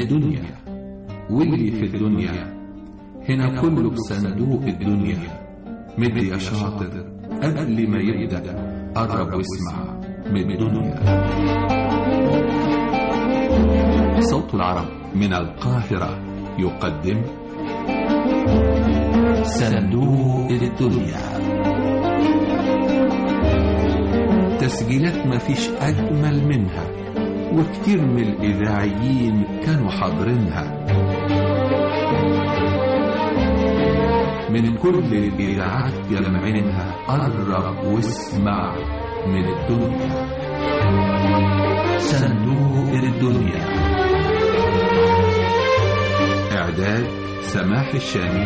الدنيا واللي في الدنيا هنا كله بصندوق الدنيا مد يا شاطر قبل ما يبدأ قرب واسمع من الدنيا صوت العرب من القاهرة يقدم صندوق الدنيا تسجيلات مفيش أجمل منها وكتير من الإذاعيين كانوا حاضرينها من كل الإذاعات يلمعينها قرب واسمع من الدنيا صندوق الدنيا إعداد سماح الشامي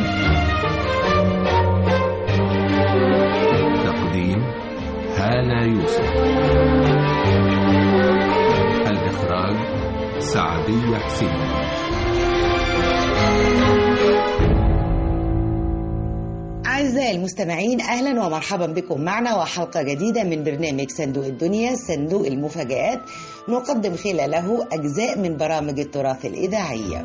تقديم هالة يوسف الإخراج سعدية حسين أعزائي المستمعين أهلا ومرحبا بكم معنا وحلقة جديدة من برنامج صندوق الدنيا صندوق المفاجآت نقدم خلاله أجزاء من برامج التراث الإذاعية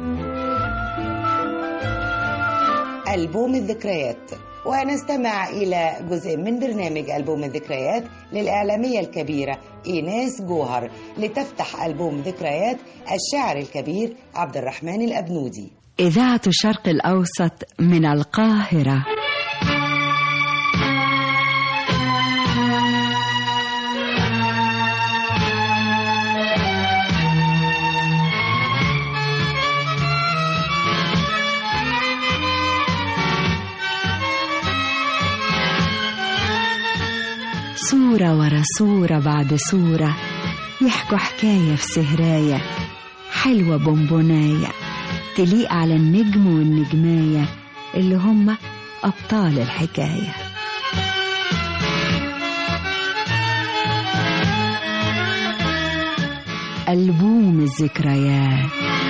ألبوم الذكريات ونستمع إلى جزء من برنامج ألبوم الذكريات للإعلامية الكبيرة إيناس جوهر لتفتح ألبوم ذكريات الشاعر الكبير عبد الرحمن الأبنودي إذاعة الشرق الأوسط من القاهرة صورة ورا صورة بعد صورة يحكوا حكاية في سهراية حلوة بونبوناية تليق على النجم والنجماية اللي هم أبطال الحكاية ألبوم الذكريات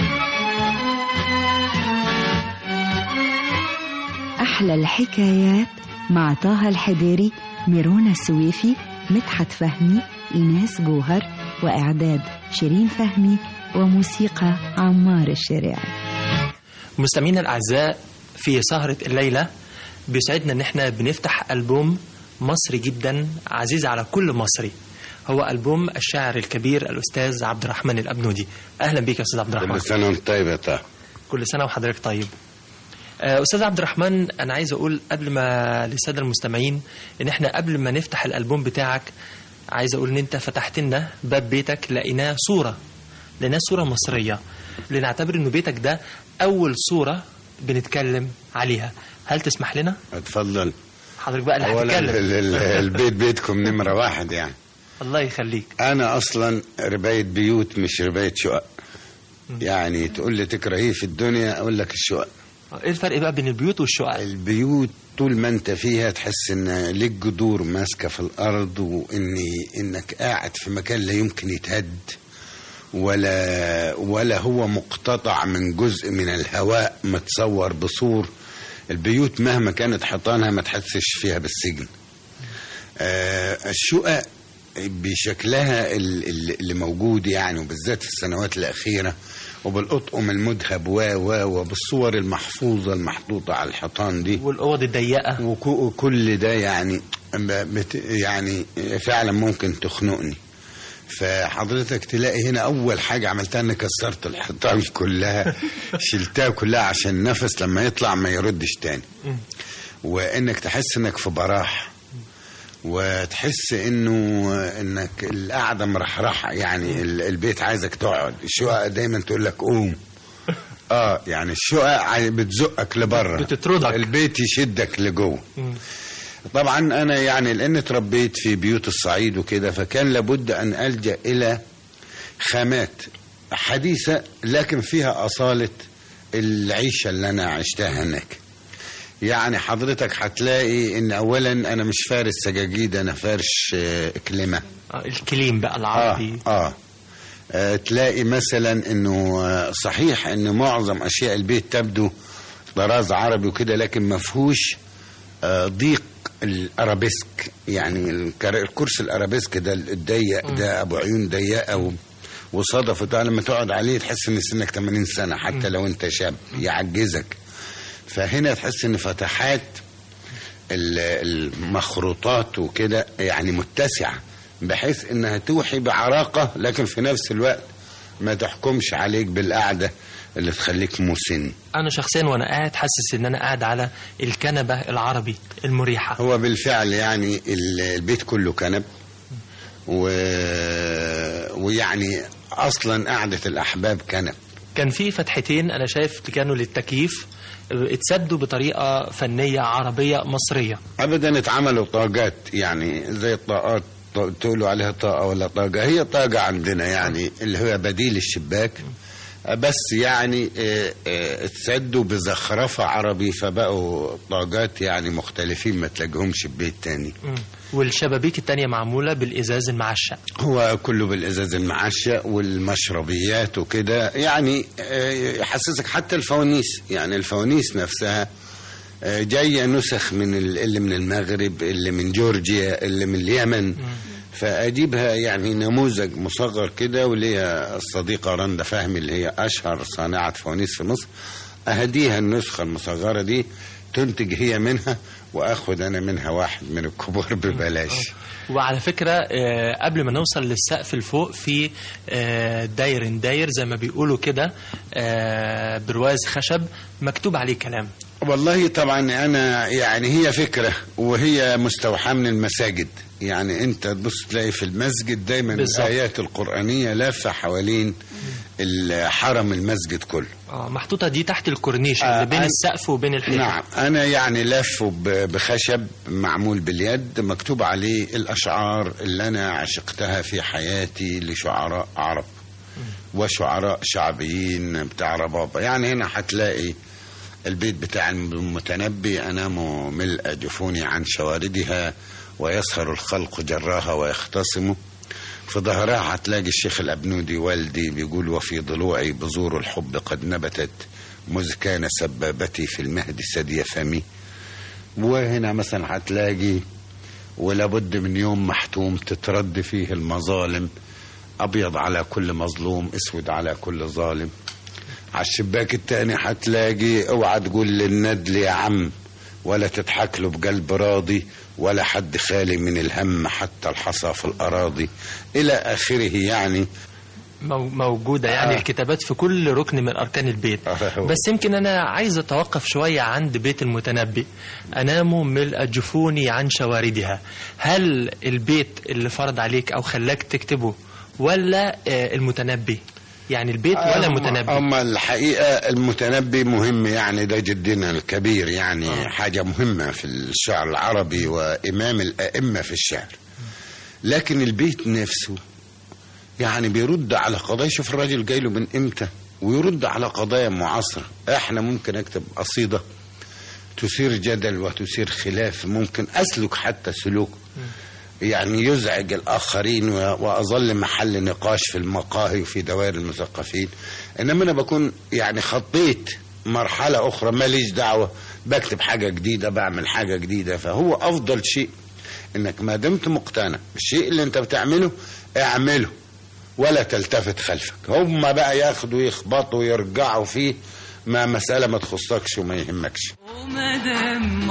أحلى الحكايات مع طه الحديري ميرونا السويفي مدحت فهمي إيناس جوهر وإعداد شيرين فهمي وموسيقى عمار الشريعي مستمعينا الاعزاء في سهره الليله بيسعدنا ان احنا بنفتح البوم مصري جدا عزيز على كل مصري هو البوم الشاعر الكبير الاستاذ عبد الرحمن الابنودي اهلا بيك يا استاذ عبد الرحمن كل سنة وانت طيب يا طه كل سنه وحضرتك طيب آه، استاذ عبد الرحمن انا عايز اقول قبل ما للساده المستمعين ان احنا قبل ما نفتح الالبوم بتاعك عايز اقول ان انت فتحت لنا باب بيتك لقيناه صوره لقيناه صوره مصريه لنعتبر انه بيتك ده اول صوره بنتكلم عليها هل تسمح لنا اتفضل حضرتك بقى اللي اولا ال- هتتكلم ال- البيت بيتكم نمرة واحد يعني الله يخليك انا اصلا رباية بيوت مش رباية شقق يعني تقول لي تكره ايه في الدنيا اقول لك الشقق ايه الفرق بقى بين البيوت والشقق البيوت طول ما انت فيها تحس ان ليك جذور ماسكه في الارض واني انك قاعد في مكان لا يمكن يتهد ولا ولا هو مقتطع من جزء من الهواء متصور بصور البيوت مهما كانت حيطانها ما تحسش فيها بالسجن آه الشقق بشكلها ال- ال- اللي موجود يعني وبالذات في السنوات الأخيرة وبالأطقم المذهب و و وبالصور المحفوظة المحطوطة على الحيطان دي والاوض الضيقه وك- وكل ده يعني بت يعني فعلا ممكن تخنقني فحضرتك تلاقي هنا اول حاجه عملتها اني كسرت الحيطان كلها شلتها كلها عشان النفس لما يطلع ما يردش تاني وانك تحس انك في براح وتحس انه انك القعده مرحرحه يعني ال- البيت عايزك تقعد الشقق دايما تقول لك قوم اه يعني الشقق عاي- بتزقك لبره بتطردك. البيت يشدك لجوه طبعا انا يعني لان اتربيت في بيوت الصعيد وكده فكان لابد ان الجا الى خامات حديثه لكن فيها اصاله العيشه اللي انا عشتها هناك يعني حضرتك هتلاقي ان اولا انا مش فارس سجاجيد انا فارش آه، كلمه آه، الكليم بقى آه, العربي آه. آه تلاقي مثلا انه آه، صحيح ان معظم اشياء البيت تبدو طراز عربي وكده لكن ما فيهوش آه ضيق الارابيسك يعني الكر- الكرسي الارابيسك ده الضيق ده ابو عيون ضيقه و- وصدفت لما تقعد عليه تحس ان سنك 80 سنه حتى لو انت شاب يعجزك فهنا تحس ان فتحات ال- المخروطات وكده يعني متسعه بحيث انها توحي بعراقه لكن في نفس الوقت ما تحكمش عليك بالقعده اللي تخليك مسن انا شخصيا وانا قاعد حاسس ان انا قاعد على الكنبه العربي المريحه هو بالفعل يعني ال- البيت كله كنب و... ويعني اصلا قعده الاحباب كنب كان في فتحتين انا شايف كانوا للتكييف اتسدوا بطريقه فنيه عربيه مصريه ابدا اتعملوا طاقات يعني زي الطاقات ط- تقولوا عليها طاقه ولا طاقه هي طاقه عندنا يعني اللي هو بديل الشباك بس يعني اه، اه، اتسدوا بزخرفه عربي فبقوا طاقات يعني مختلفين ما تلاقيهمش في بيت تاني مم. والشبابيك التانية معمولة بالإزاز المعشق هو كله بالازاز المعشق والمشربيات وكده يعني اه، يحسسك حتى الفوانيس يعني الفوانيس نفسها اه، جايه نسخ من ال- اللي من المغرب اللي من جورجيا اللي من اليمن فاجيبها يعني نموذج مصغر كده وليا الصديقه رندا فهمي اللي هي اشهر صانعه فوانيس في مصر اهديها النسخه المصغره دي تنتج هي منها واخد انا منها واحد من الكبار ببلاش وعلى فكرة آه، قبل ما نوصل للسقف الفوق في آه، داير داير زي ما بيقولوا كده آه، برواز خشب مكتوب عليه كلام والله طبعا انا يعني هي فكره وهي مستوحاه من المساجد يعني انت تبص تلاقي في المسجد دايما بالظبط. الايات القرانيه لافه حوالين الحرم المسجد كله آه، محطوطة دي تحت الكورنيش آه، اللي بين أنا- السقف وبين الحيطة نعم انا يعني لافه ب- بخشب معمول باليد مكتوب عليه الاشعار اللي انا عشقتها في حياتي لشعراء عرب وشعراء شعبيين بتاع ربابه يعني هنا هتلاقي البيت بتاع المتنبي انام ملء جفوني عن شواردها ويسهر الخلق جراها ويختصم في ظهرها هتلاقي الشيخ الأبنودي والدي بيقول وفي ضلوعي بذور الحب قد نبتت مذ كان سبابتي في المهد سدي فمي وهنا مثلا هتلاقي ولابد من يوم محتوم تترد فيه المظالم أبيض على كل مظلوم أسود على كل ظالم على الشباك التاني هتلاقي اوعى تقول للندل يا عم ولا تضحك له بقلب راضي ولا حد خالي من الهم حتى الحصى في الأراضي إلى آخره يعني مو- موجودة يعني آه. الكتابات في كل ركن من أركان البيت آه، هو. بس يمكن أنا عايز أتوقف شوية عند بيت المتنبي أنام ملء جفوني عن شواردها هل البيت اللي فرض عليك أو خلاك تكتبه ولا آه، المتنبي يعني البيت ولا المتنبي أما الحقيقة المتنبي مهم يعني ده جدنا الكبير يعني آه. حاجة مهمة في الشعر العربي وإمام الأئمة في الشعر لكن البيت نفسه يعني بيرد على قضايا شوف الراجل جاي له من امتى ويرد على قضايا معاصرة احنا ممكن اكتب قصيدة تثير جدل وتثير خلاف ممكن اسلك حتى سلوك يعني يزعج الآخرين و- وأظل محل نقاش في المقاهي وفي دوائر المثقفين إنما أنا بكون يعني خطيت مرحلة أخرى ماليش دعوة بكتب حاجة جديدة بعمل حاجة جديدة فهو أفضل شيء إنك ما دمت مقتنع بالشيء اللي أنت بتعمله اعمله ولا تلتفت خلفك هم بقى ياخدوا يخبطوا ويرجعوا فيه ما مسألة ما تخصكش وما يهمكش ومادام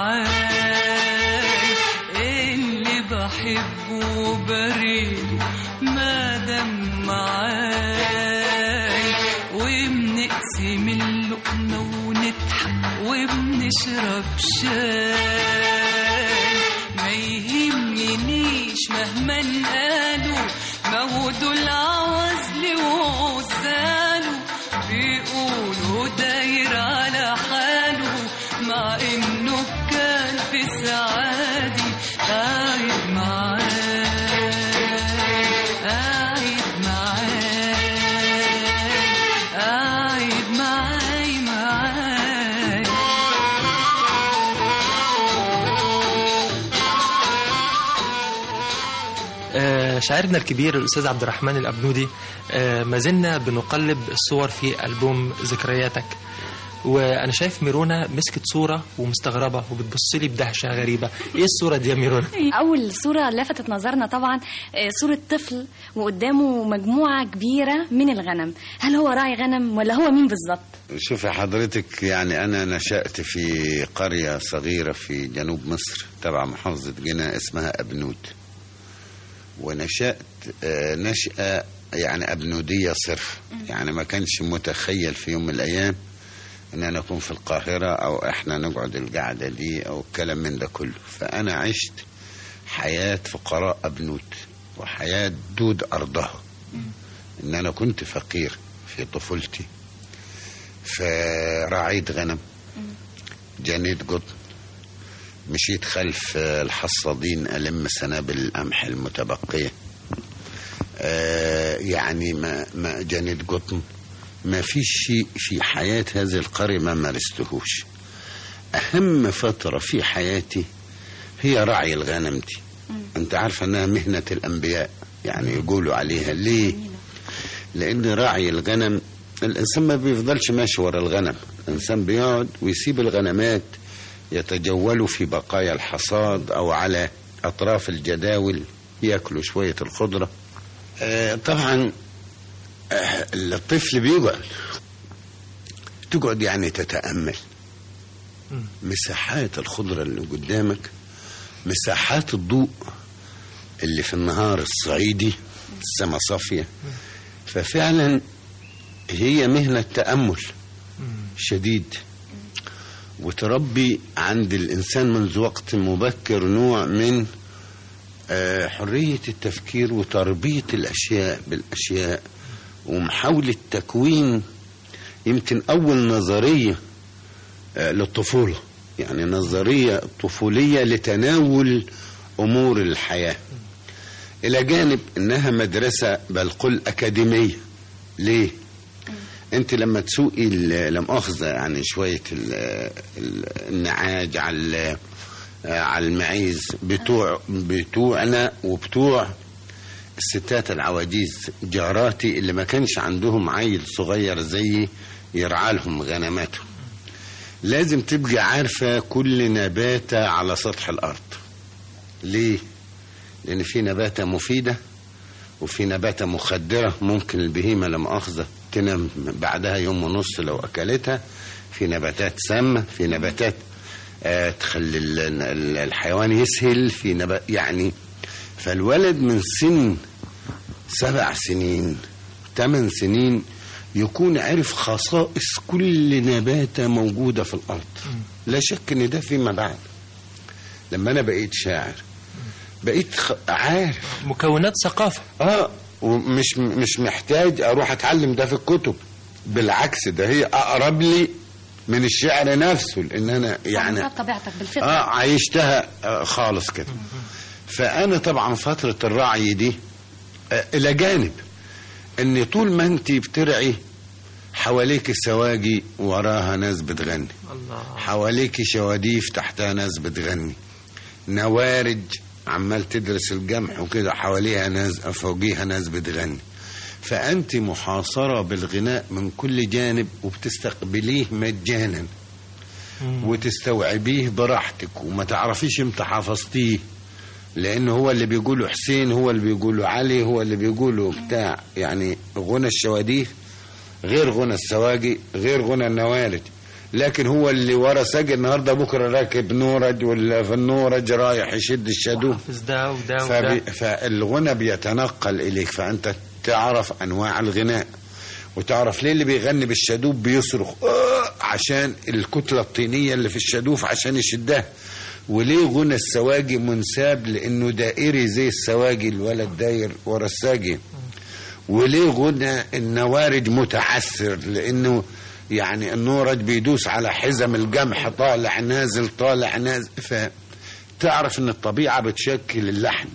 معاي اللي بحبه بريد مادام معاي وبنقسم اللقمة ونضحك وبنشرب شاي ما يهمنيش مهما قالوا ما هو دول عوزلي وعزاله بيقولوا داير على حاله مع انه كان في سعادي قاعد معاي قاعد معاي قاعد معاي معاي آه، شاعرنا الكبير الأستاذ عبد الرحمن الأبنودي آه، ما زلنا بنقلب الصور في ألبوم ذكرياتك وانا شايف ميرونا مسكت صوره ومستغربه وبتبص لي بدهشه غريبه ايه الصوره دي يا ميرونا أول صورة لفتت نظرنا طبعا آه، صورة طفل وقدامه مجموعة كبيرة من الغنم هل هو راعي غنم ولا هو مين بالظبط؟ شوفي حضرتك يعني أنا نشأت في قرية صغيرة في جنوب مصر تبع محافظة جنة اسمها أبنود ونشأت آه، نشأة يعني أبنودية صرف يعني ما كانش متخيل في يوم من الأيام إن أنا أكون في القاهرة أو إحنا نقعد القعدة دي أو الكلام من ده كله فأنا عشت حياة فقراء أبنود وحياة دود أرضها إن أنا كنت فقير في طفولتي فرعيت غنم جنيت قطن مشيت خلف الحصادين ألم سنابل القمح المتبقية آه، يعني ما ما جنيت قطن ما فيش شيء في حياة هذه القرية ما مارستهوش أهم فترة في حياتي هي رعي الغنم دي أنت عارفة أنها مهنة الأنبياء يعني يقولوا عليها ليه لأن راعي الغنم الإنسان ما بيفضلش ماشي ورا الغنم الإنسان بيقعد ويسيب الغنمات يتجولوا في بقايا الحصاد أو على أطراف الجداول ياكلوا شوية الخضرة آه، طبعا آه، الطفل بيقعد تقعد يعني تتأمل مساحات الخضرة اللي قدامك مساحات الضوء اللي في النهار الصعيدي السما صافية ففعلا هي مهنة تأمل شديد وتربي عند الإنسان منذ وقت مبكر نوع من آه، حرية التفكير وتربية الأشياء بالأشياء ومحاولة تكوين يمكن أول نظرية آه، للطفولة يعني نظرية طفولية لتناول أمور الحياة إلى جانب إنها مدرسة بل قل أكاديمية ليه؟ أنت لما تسوقي ال- لا مؤاخذة يعني شوية ال- ال- النعاج على على المعيز بتوع بتوعنا وبتوع الستات العواجيز جاراتي اللي ما كانش عندهم عيل صغير زيي يرعى لهم غنماتهم لازم تبقي عارفة كل نباتة على سطح الأرض ليه؟ لأن في نباتة مفيدة وفي نباتة مخدرة ممكن البهيمة لما أخذت تنام بعدها يوم ونص لو أكلتها في نباتات سامة في نباتات آه تخلي ال- ال- الحيوان يسهل في نبات يعني فالولد من سن سبع سنين ثمان سنين يكون عرف خصائص كل نباتة موجودة في الأرض لا شك إن ده فيما بعد لما أنا بقيت شاعر بقيت خ- عارف مكونات ثقافه اه ومش مش محتاج اروح اتعلم ده في الكتب بالعكس ده هي اقرب لي من الشعر نفسه لان انا يعني عرفتها بطبيعتك بالفطرة اه عايشتها آه خالص كده فانا طبعا فتره الرعي دي آه الى جانب ان طول ما انت بترعي حواليك السواقي وراها ناس بتغني الله حواليك شواديف تحتها ناس بتغني نوارج عمال تدرس الجمح وكده حواليها ناس فوقيها ناس بتغني فأنت محاصرة بالغناء من كل جانب وبتستقبليه مجانا وتستوعبيه براحتك وما تعرفيش امتى حفظتيه لأن هو اللي بيقوله حسين هو اللي بيقوله علي هو اللي بيقوله بتاع يعني غنى الشواديف غير غنى السواقي غير غنى النوارج لكن هو اللي ورا ساق النهارده بكره راكب نورج ولا في النورج رايح يشد الشادوف حافظ ده وده فبي وده فالغنى بيتنقل اليك فانت تعرف انواع الغناء وتعرف ليه اللي بيغني بالشادوف بيصرخ آه عشان الكتله الطينيه اللي في الشادوف عشان يشدها وليه غنى السواقي منساب لانه دائري زي السواقي الولد داير ورا الساقي وليه غنى النوارج متعسر لانه يعني النورج بيدوس على حزم الجمح طالع نازل طالع نازل فتعرف ان الطبيعه بتشكل اللحن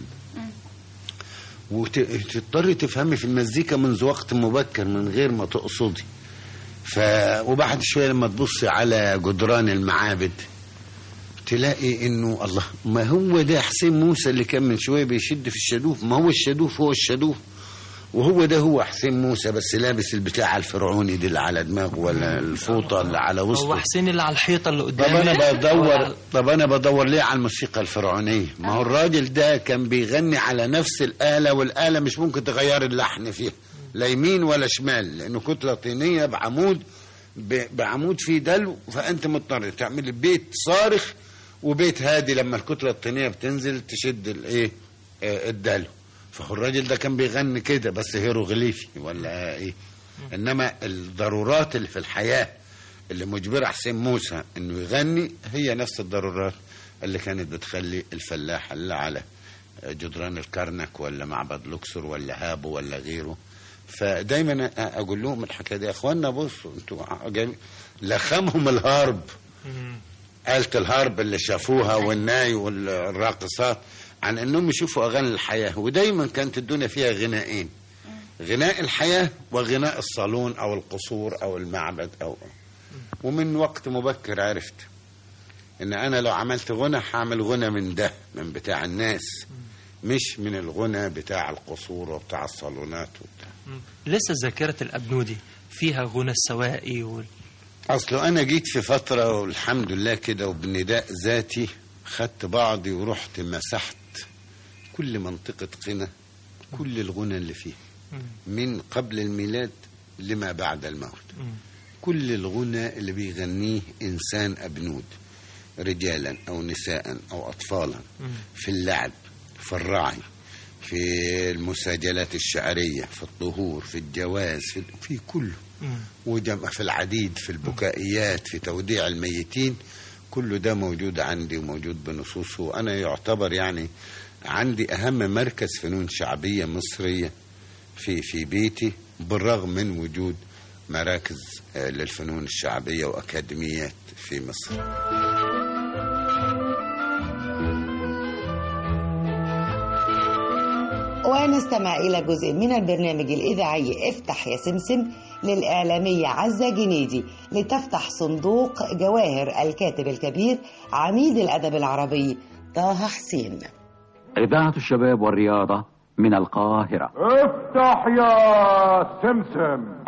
وتضطري تفهمي في المزيكا منذ وقت مبكر من غير ما تقصدي ف وبعد شويه لما تبصي على جدران المعابد تلاقي انه الله ما هو ده حسين موسى اللي كان من شويه بيشد في الشادوف ما هو الشادوف هو الشادوف وهو ده هو حسين موسى بس لابس البتاع الفرعوني دي اللي على دماغه ولا الفوطه اللي على هو وسطه حسين اللي على الحيطه اللي طب قدامي انا بدور ولا- طب انا بدور ليه على الموسيقى الفرعونيه ما هو الراجل ده كان بيغني على نفس الاله والاله مش ممكن تغير اللحن فيها لا يمين ولا شمال لانه كتله طينيه بعمود ب- بعمود فيه دلو فانت مضطر تعمل بيت صارخ وبيت هادي لما الكتله الطينيه بتنزل تشد الايه آه، الدلو فهو الراجل ده كان بيغني كده بس هيروغليفي ولا ايه انما الضرورات اللي في الحياه اللي مجبرة حسين موسى انه يغني هي نفس الضرورات اللي كانت بتخلي الفلاح اللي على جدران الكرنك ولا معبد لوكسور ولا هابو ولا غيره فدايما اقول لهم الحكايه دي يا اخوانا بصوا انتوا جاي- لخمهم الهرب آلة الهرب اللي شافوها والناي والراقصات عن انهم يشوفوا اغاني الحياه ودايما كانت الدنيا فيها غنائين غناء الحياه وغناء الصالون او القصور او المعبد او ومن وقت مبكر عرفت ان انا لو عملت غنى هعمل غنى من ده من بتاع الناس مش من الغنى بتاع القصور وبتاع الصالونات وبتاع مم. لسه ذاكره الابنودي فيها غنى السواقي وال... اصله انا جيت في فتره والحمد لله كده وبنداء ذاتي خدت بعضي ورحت مسحت كل منطقه غنى كل الغنى اللي فيها من قبل الميلاد لما بعد الموت كل الغنى اللي بيغنيه انسان ابنود رجالا او نساء او اطفالا في اللعب في الرعي في المساجلات الشعريه في الطهور في الجواز في, في كله وجمع في العديد في البكائيات في توديع الميتين كل ده موجود عندي وموجود بنصوصه وأنا يعتبر يعني عندي أهم مركز فنون شعبية مصرية في في بيتي بالرغم من وجود مراكز آه، للفنون الشعبية وأكاديميات في مصر ونستمع إلى جزء من البرنامج الإذاعي افتح يا سمسم للإعلامية عزة جنيدي لتفتح صندوق جواهر الكاتب الكبير عميد الأدب العربي طه حسين إذاعة الشباب والرياضة من القاهرة افتح يا سمسم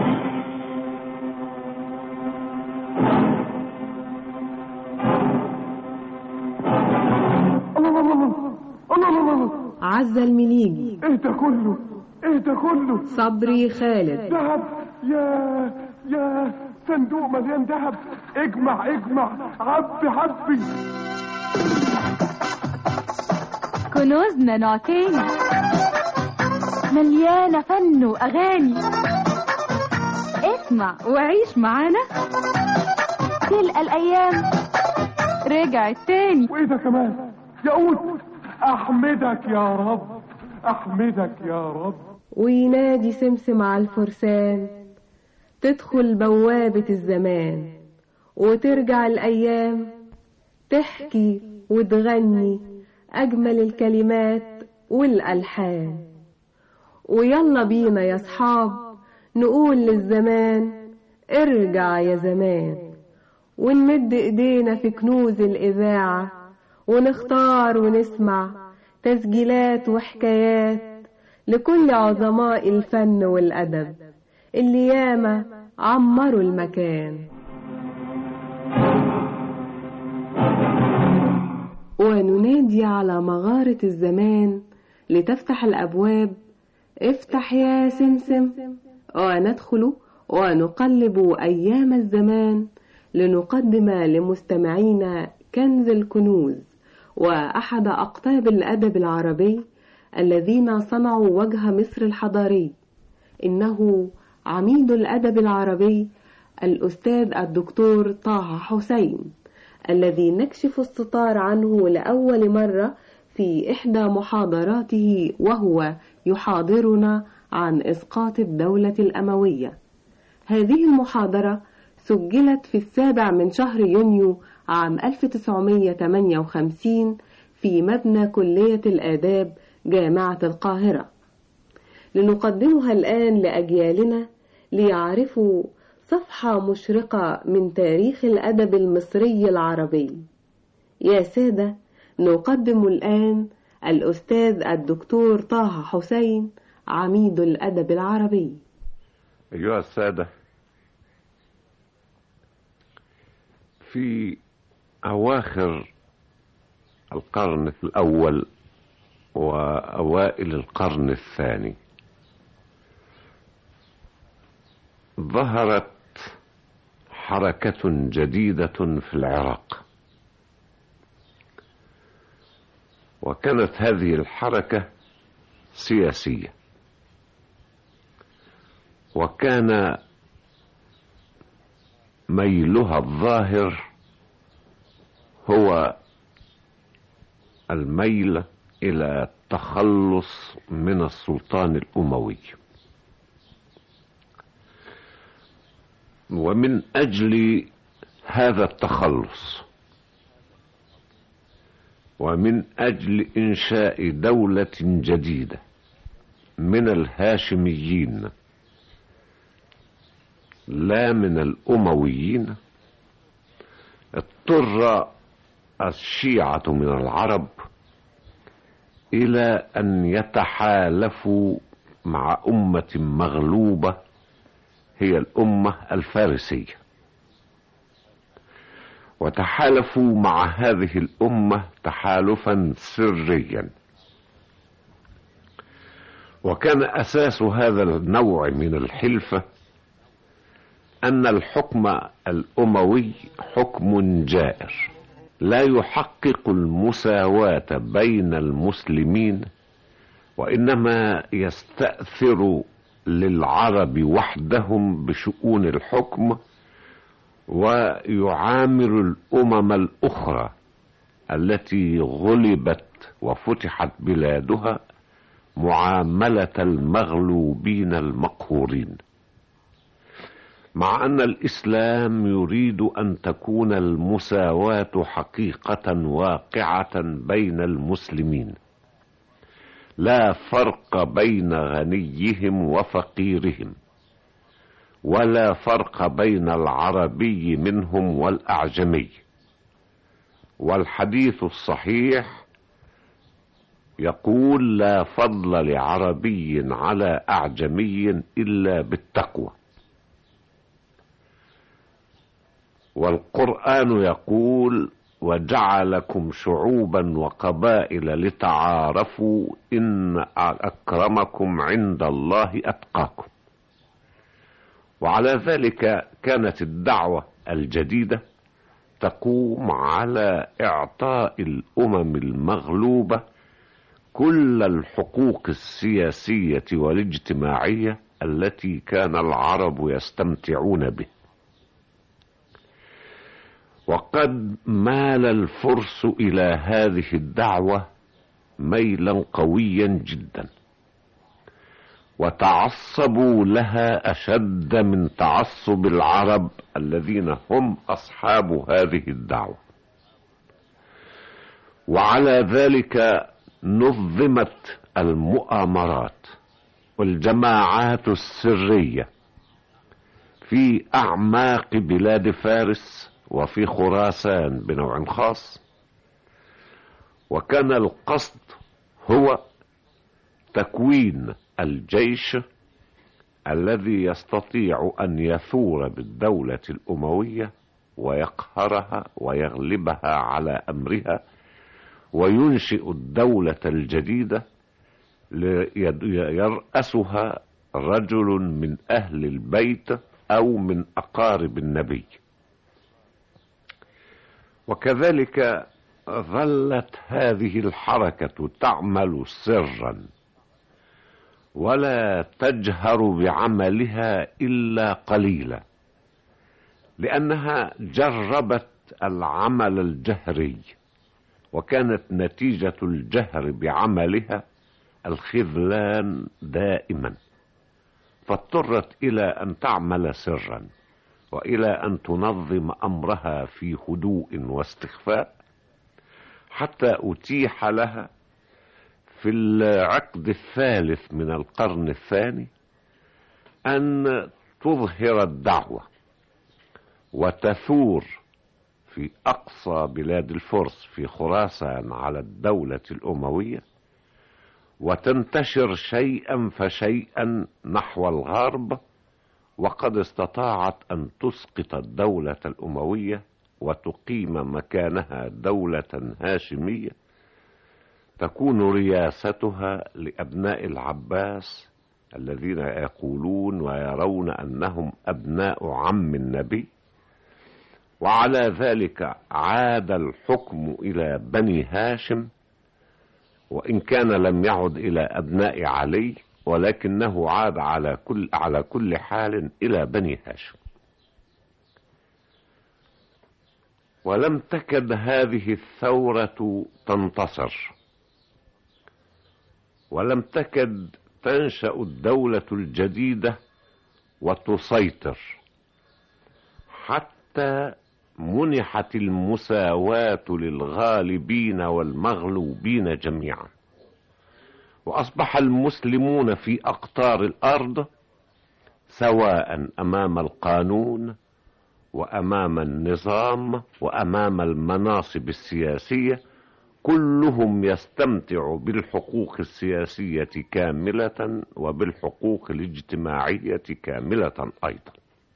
الله الله الله الله الله الله عزة المليجي ايه ده كله ايه ده كله صبري خالد ذهب يا يا صندوق مليان ذهب اجمع اجمع عبي عبي كنوزنا نوع تاني مليانة فن وأغاني اسمع وعيش معانا تلقى الأيام رجعت تاني وايه ده كمان يقول احمدك يا رب احمدك يا رب وينادي سمسم على الفرسان تدخل بوابة الزمان وترجع الأيام تحكي وتغني أجمل الكلمات والألحان ويلا بينا يا صحاب نقول للزمان ارجع يا زمان ونمد ايدينا في كنوز الإذاعة ونختار ونسمع تسجيلات وحكايات لكل عظماء الفن والأدب اللي ياما عمروا المكان وننادي على مغارة الزمان لتفتح الأبواب افتح يا سمسم وندخل ونقلب أيام الزمان لنقدم لمستمعينا كنز الكنوز وأحد أقطاب الأدب العربي الذين صنعوا وجه مصر الحضاري إنه عميد الأدب العربي الأستاذ الدكتور طه حسين الذي نكشف الستار عنه لأول مرة في إحدى محاضراته وهو يحاضرنا عن إسقاط الدولة الأموية هذه المحاضرة سجلت في السابع من شهر يونيو عام 1958 في مبنى كلية الآداب جامعة القاهرة لنقدمها الآن لأجيالنا ليعرفوا صفحة مشرقة من تاريخ الأدب المصري العربي يا سادة نقدم الآن الأستاذ الدكتور طه حسين عميد الأدب العربي أيها السادة في أواخر القرن الأول وأوائل القرن الثاني ظهرت حركة جديدة في العراق وكانت هذه الحركة سياسية وكان ميلها الظاهر هو الميل الى التخلص من السلطان الاموي ومن اجل هذا التخلص ومن اجل انشاء دوله جديده من الهاشميين لا من الامويين اضطر الشيعه من العرب الى ان يتحالفوا مع امه مغلوبه هي الامه الفارسيه وتحالفوا مع هذه الامه تحالفا سريا وكان اساس هذا النوع من الحلفه ان الحكم الاموي حكم جائر لا يحقق المساواه بين المسلمين وانما يستاثر للعرب وحدهم بشؤون الحكم ويعامل الامم الاخرى التي غلبت وفتحت بلادها معامله المغلوبين المقهورين مع ان الاسلام يريد ان تكون المساواه حقيقه واقعه بين المسلمين لا فرق بين غنيهم وفقيرهم ولا فرق بين العربي منهم والاعجمي والحديث الصحيح يقول لا فضل لعربي على اعجمي الا بالتقوى والقران يقول وجعلكم شعوبا وقبائل لتعارفوا ان اكرمكم عند الله اتقاكم وعلى ذلك كانت الدعوه الجديده تقوم على اعطاء الامم المغلوبه كل الحقوق السياسيه والاجتماعيه التي كان العرب يستمتعون به وقد مال الفرس الى هذه الدعوه ميلا قويا جدا وتعصبوا لها اشد من تعصب العرب الذين هم اصحاب هذه الدعوه وعلى ذلك نظمت المؤامرات والجماعات السريه في اعماق بلاد فارس وفي خراسان بنوع خاص وكان القصد هو تكوين الجيش الذي يستطيع ان يثور بالدوله الامويه ويقهرها ويغلبها على امرها وينشئ الدوله الجديده يراسها رجل من اهل البيت او من اقارب النبي وكذلك ظلت هذه الحركه تعمل سرا ولا تجهر بعملها الا قليلا لانها جربت العمل الجهري وكانت نتيجه الجهر بعملها الخذلان دائما فاضطرت الى ان تعمل سرا والى ان تنظم امرها في هدوء واستخفاء حتى اتيح لها في العقد الثالث من القرن الثاني ان تظهر الدعوه وتثور في اقصى بلاد الفرس في خراسان على الدوله الامويه وتنتشر شيئا فشيئا نحو الغرب وقد استطاعت أن تسقط الدولة الأموية وتقيم مكانها دولة هاشمية تكون رياستها لأبناء العباس الذين يقولون ويرون أنهم أبناء عم النبي وعلى ذلك عاد الحكم إلى بني هاشم وإن كان لم يعد إلى أبناء علي ولكنه عاد على كل على كل حال إلى بني هاشم ولم تكد هذه الثورة تنتصر ولم تكد تنشأ الدولة الجديدة وتسيطر حتى منحت المساواة للغالبين والمغلوبين جميعا وأصبح المسلمون في أقطار الأرض سواء أمام القانون وأمام النظام وأمام المناصب السياسية كلهم يستمتع بالحقوق السياسية كاملة وبالحقوق الاجتماعية كاملة أيضا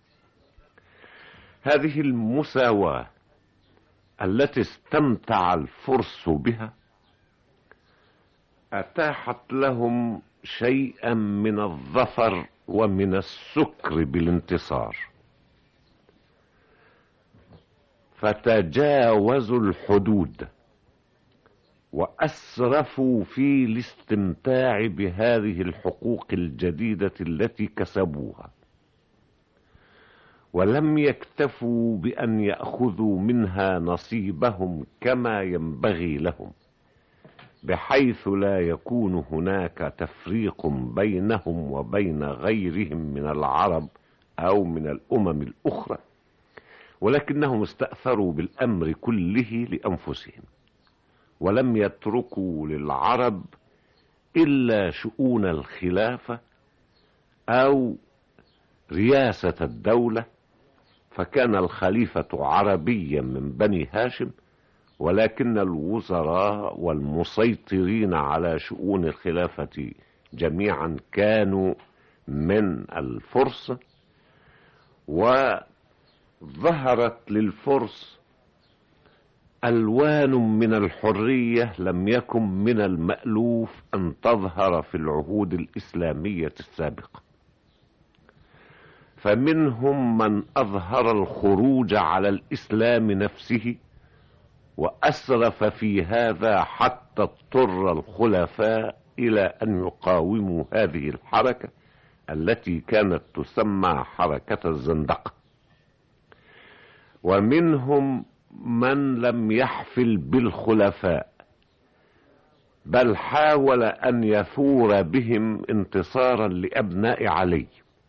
هذه المساواة التي استمتع الفرس بها أتاحت لهم شيئا من الظفر ومن السكر بالانتصار فتجاوزوا الحدود وأسرفوا في الاستمتاع بهذه الحقوق الجديدة التي كسبوها ولم يكتفوا بأن يأخذوا منها نصيبهم كما ينبغي لهم بحيث لا يكون هناك تفريق بينهم وبين غيرهم من العرب أو من الأمم الأخرى ولكنهم استأثروا بالأمر كله لأنفسهم ولم يتركوا للعرب إلا شؤون الخلافة أو رياسة الدولة فكان الخليفة عربيا من بني هاشم ولكن الوزراء والمسيطرين على شؤون الخلافة جميعا كانوا من الفرس وظهرت للفرس ألوان من الحرية لم يكن من المألوف أن تظهر في العهود الإسلامية السابقة فمنهم من أظهر الخروج على الإسلام نفسه وأسرف في هذا حتى اضطر الخلفاء إلى أن يقاوموا هذه الحركة التي كانت تسمى حركة الزندقة ومنهم من لم يحفل بالخلفاء بل حاول أن يثور بهم انتصارا لأبناء علي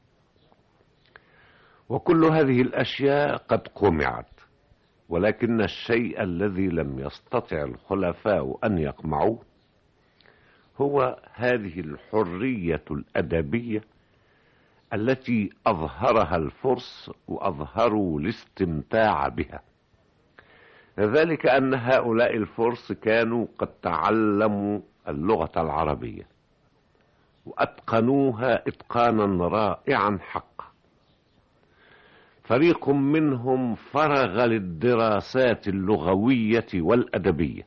وكل هذه الأشياء قد قمعت ولكن الشيء الذي لم يستطع الخلفاء أن يقمعوه هو هذه الحرية الأدبية التي أظهرها الفرس وأظهروا الاستمتاع بها ذلك أن هؤلاء الفرس كانوا قد تعلموا اللغة العربية وأتقنوها إتقانا رائعا حقا فريق منهم فرغ للدراسات اللغوية والأدبية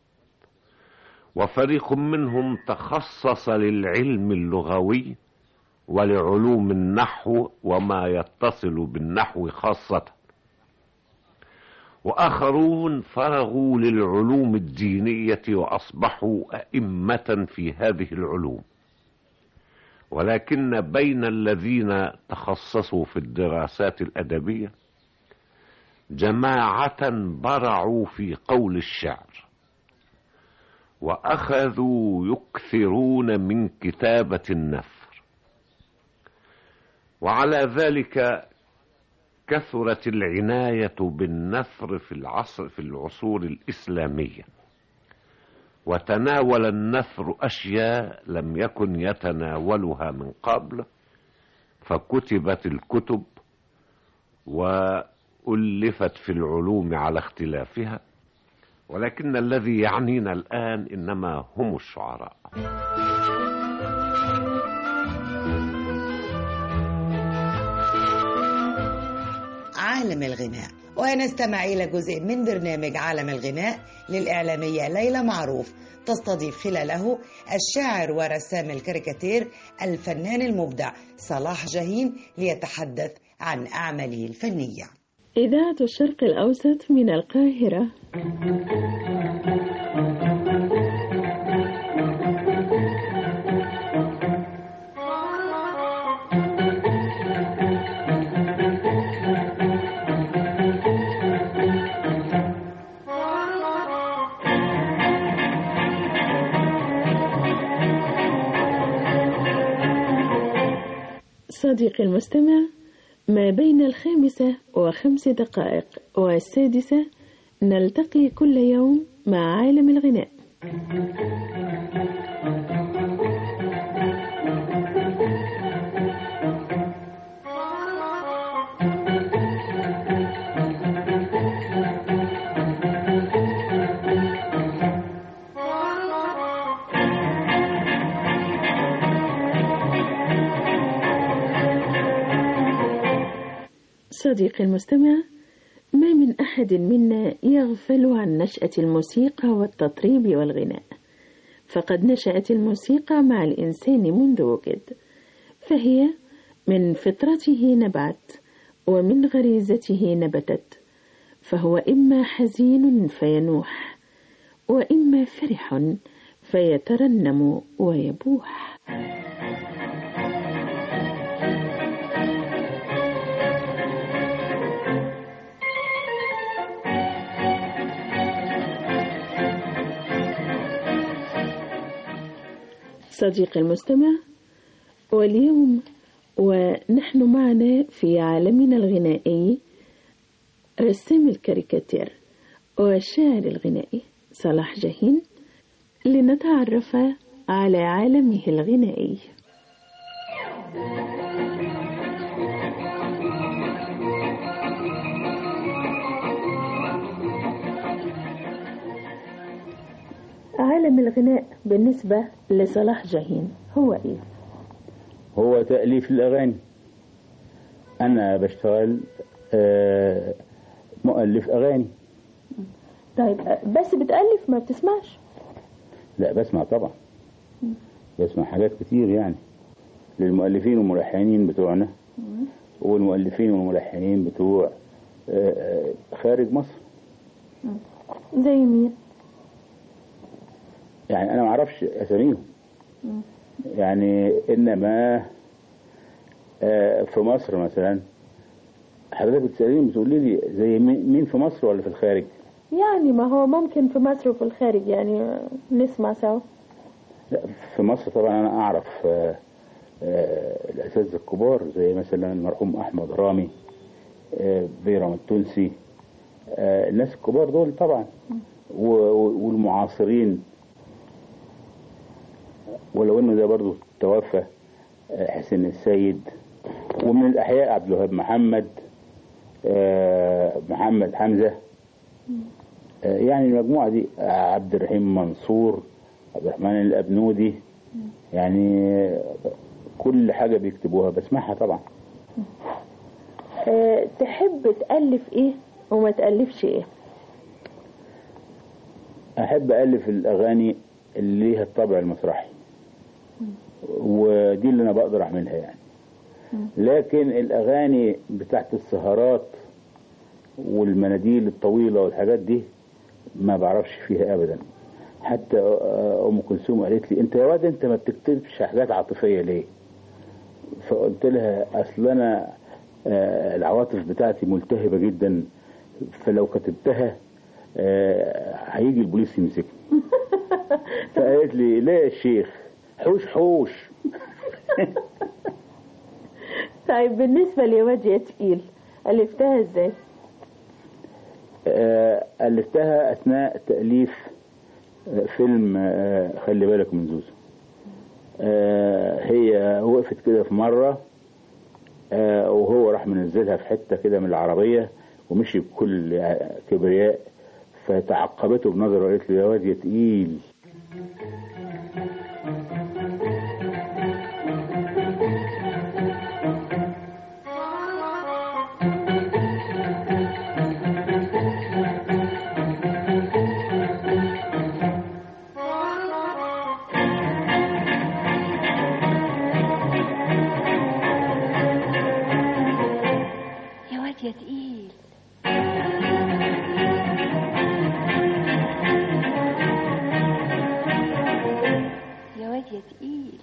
وفريق منهم تخصص للعلم اللغوي ولعلوم النحو وما يتصل بالنحو خاصة وآخرون فرغوا للعلوم الدينية وأصبحوا أئمة في هذه العلوم ولكن بين الذين تخصصوا في الدراسات الأدبية جماعة برعوا في قول الشعر وأخذوا يكثرون من كتابة النثر وعلى ذلك كثرت العناية بالنثر في العصر في العصور الإسلامية وتناول النثر أشياء لم يكن يتناولها من قبل فكتبت الكتب وألفت في العلوم على اختلافها ولكن الذي يعنينا الآن إنما هم الشعراء عالم الغناء ونستمع إلى جزء من برنامج عالم الغناء للإعلامية ليلى معروف تستضيف خلاله الشاعر ورسام الكاريكاتير الفنان المبدع صلاح جاهين ليتحدث عن أعماله الفنية إذاعة الشرق الأوسط من القاهرة صديقي المستمع ما بين الخامسة وخمس دقائق والسادسة نلتقي كل يوم مع عالم الغناء صديقي المستمع ما من أحد منا يغفل عن نشأة الموسيقى والتطريب والغناء فقد نشأت الموسيقى مع الإنسان منذ وجد فهي من فطرته نبعت ومن غريزته نبتت فهو إما حزين فينوح وإما فرح فيترنم ويبوح صديقي المستمع واليوم ونحن معنا في عالمنا الغنائي رسام الكاريكاتير والشاعر الغنائي صلاح جاهين لنتعرف على عالمه الغنائي عالم الغناء بالنسبة لصلاح جاهين هو إيه؟ هو تأليف الأغاني أنا بشتغل آه، مؤلف أغاني طيب بس بتألف ما بتسمعش لا بسمع طبعا بسمع حاجات كتير يعني للمؤلفين والملحنين بتوعنا والمؤلفين والملحنين بتوع آه، آه، خارج مصر زي مين؟ يعني أنا ما أعرفش أساميهم يعني إنما آه، في مصر مثلا حضرتك بتسأليني بتقولي لي زي مين مين في مصر ولا في الخارج؟ يعني ما هو ممكن في مصر وفي الخارج يعني نسمع سوا لا في مصر طبعا أنا أعرف آه، آه، الأساتذة الكبار زي مثلا المرحوم أحمد رامي آه، بيرام التونسي آه، الناس الكبار دول طبعا و- و- والمعاصرين ولو انه ده برضو توفى آه، حسين السيد ومن الاحياء عبد الوهاب محمد آه، محمد حمزه آه، يعني المجموعه دي آه، عبد الرحيم منصور عبد الرحمن الابنودي يعني آه، كل حاجه بيكتبوها بسمعها طبعا أه تحب تألف إيه وما تألفش إيه؟ احب الف الاغاني اللي ليها الطابع المسرحي ودي اللي انا بقدر اعملها يعني لكن الاغاني بتاعت السهرات والمناديل الطويله والحاجات دي ما بعرفش فيها ابدا حتى آه، ام كلثوم قالت لي انت يا واد انت ما بتكتبش حاجات عاطفيه ليه فقلت لها اصل انا آه، العواطف بتاعتي ملتهبه جدا فلو كتبتها آه، هيجي البوليس يمسكني فقالت لي لا يا شيخ حوش حوش طيب بالنسبة لواد يا تقيل ألفتها إزاي؟ آه، ألفتها أثناء تأليف آه، فيلم آه، خلي بالك من زوزو آه، هي وقفت كده في مرة آه، وهو راح منزلها في حتة كده من العربية ومشي بكل كبرياء فتعقبته بنظره وقالت له يا واد يا تقيل يا واد يا تقيل يا واد يا تقيل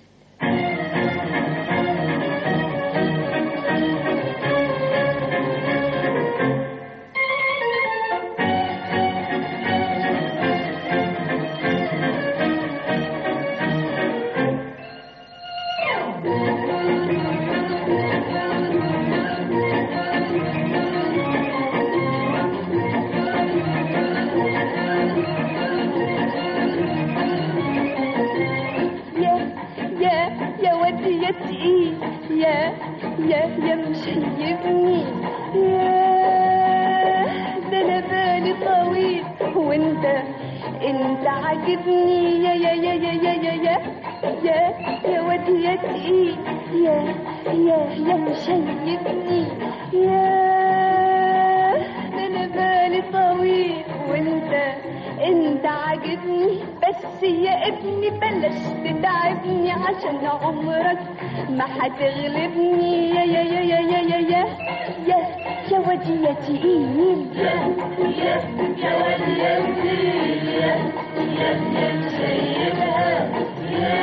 يا يا يا ودي يا تقيل يا يا يا مشيبني يا ده انا بالي طويل وانت انت عاجبني يا يا يا يا يا يا يا يا يا ودي يا تقيل يا يا يا مشيبني يا ده انا بالي طويل وانت انت عاجبني بس يا ابني بلاش تتعبني عشان عمرك ما هتغلبني يا يا يا يا يا يا يا يا يا ودي يا تقيل يا يا يا ودي يا تقيل يا يا يا شايفها يا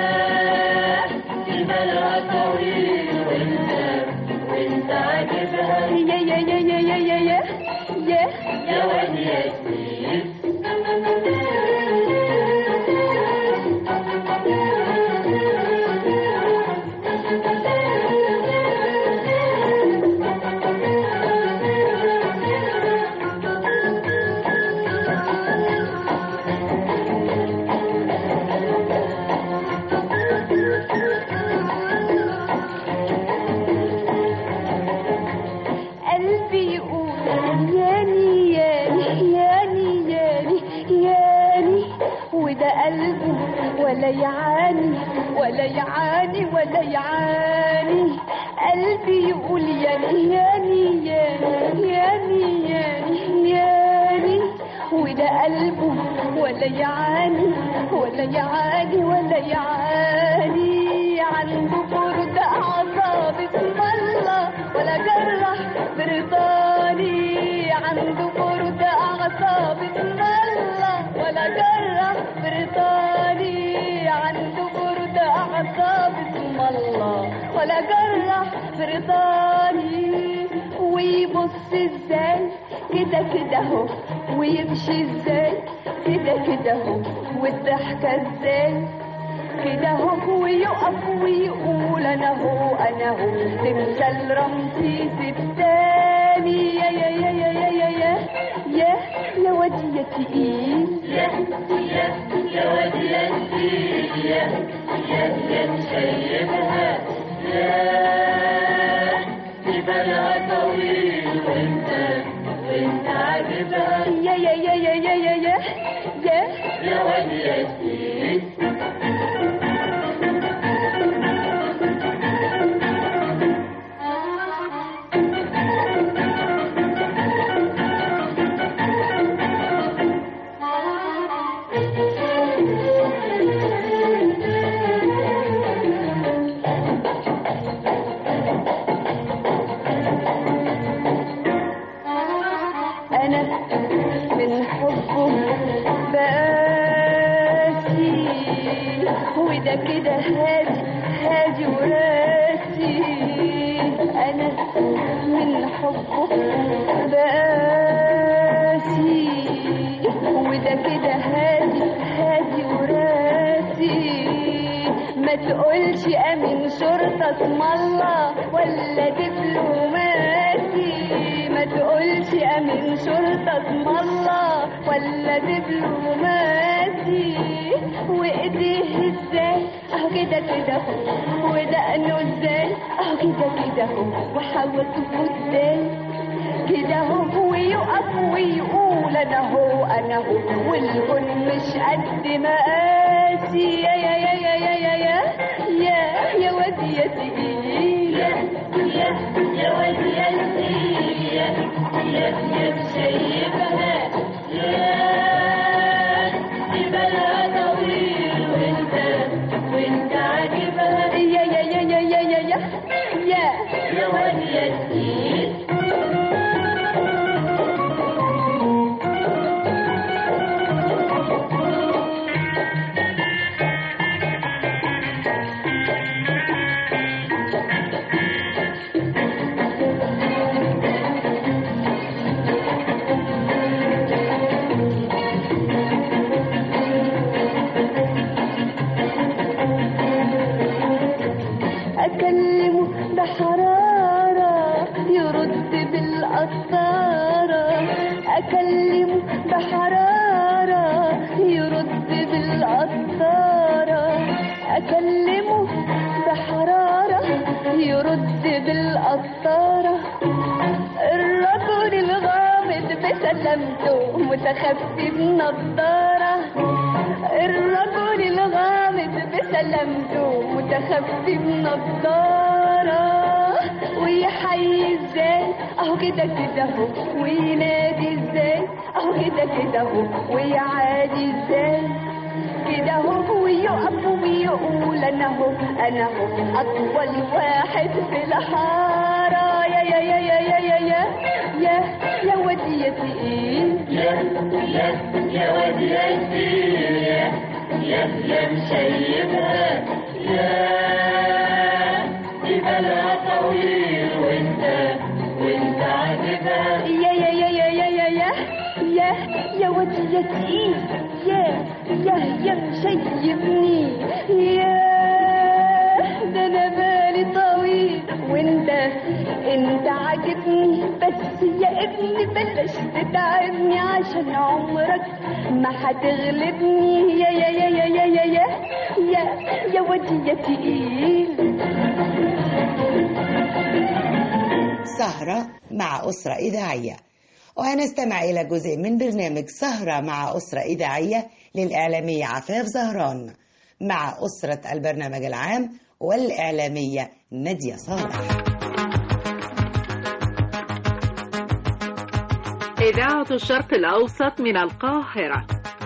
دي بالها طويل وانت وانت عاجبها يا يا يا يا يا يا يا يا يا ودي يا تقيل قلبي يقول ياني ياني ياني ياني ياني وده قلبه ولا يعاني ولا يعاني ولا يعاني قلبي يقول ياني ياني ياني ياني ياني ياني وده قلبه ولا يعاني ولا يعاني ولا يعاني عنده برد أعصاب اسم الله ولا جرح برضاني عنده برد أعصاب اسم الله ولا جرح برضاني عنده برد أعصاب اسم الله ولا جرح برضاني ويبص ازاي كده كده اهو ويمشي ازاي كده كده اهو والضحكة ازاي كده اهو ويقف ويقول انا هو انا هو تمثال رمسيس التاني يا يا يا يا يا يا يا يا يا ودي يا تقيل يا يا يا ودي يا تقيل يا يا يا مشيبها يا دي بالها طويل وانت وانت عاجبها يا يا يا يا يا يا يا يا يا ودي يا تقيل أنا من حبه بقاسي وده كده هادي هادي وراسي أنا من حبه بقاسي وده كده هادي هادي وراسي ما تقولش امين شرطة اسم الله ولا دبلوماسي ما تقولش امين شرطة اسم الله ولا دبلوماسي وايديه ازاي اهو كده كده اهو ودقنه ازاي اهو كده كده اهو وحواجبه ازاي كده اهو ويقف ويقول انا هو انا هو والكون مش قد مقاسي يا يا يا يا يا يا يا يا يا وادي يا تقيل يا يا يا وادي يا تقيل يا يا يا مشيبها يا جبلها طويل وانت وانت عاجبها يا يا يا يا يا يا يا يا يا وادي يا تقيل أكلمه بحرارة يرد بالقطارة أكلمه بحرارة يرد بالقطارة أكلمه بحرارة يرد بالقطارة الرجل الغامض بسلامته متخفي بنضارة الرجل الغامض بسلامته متخفي بنضارة ويحيي ازاي اهو كده كده اهو وينادي ازاي اهو كده كده اهو ويعادي ازاي كده اهو ويقف ويقول انا اهو انا اهو اطول واحد في الحاره يا يا يا يا يا يا يا يا يا ودي يا تقيل يا يا يا ودي يا تقيل يا يا يا مشيبها يا جبلها طويل وانت وانت عاجبها يا يا يا يا يا يا يا يا يا ودي يا تقيل يا يا يا مشيبني يا ده انا بالي طويل وانت انت عاجبني بس يا ابني بلاش تتعبني عشان عمرك ما هتغلبني يا يا يا يا يا يا يا يا يا ودي يا تقيل سهرة مع أسرة إذاعية وهنستمع إلى جزء من برنامج سهرة مع أسرة إذاعية للإعلامية عفاف زهران مع أسرة البرنامج العام والإعلامية نادية صالح إذاعة الشرق الأوسط من القاهرة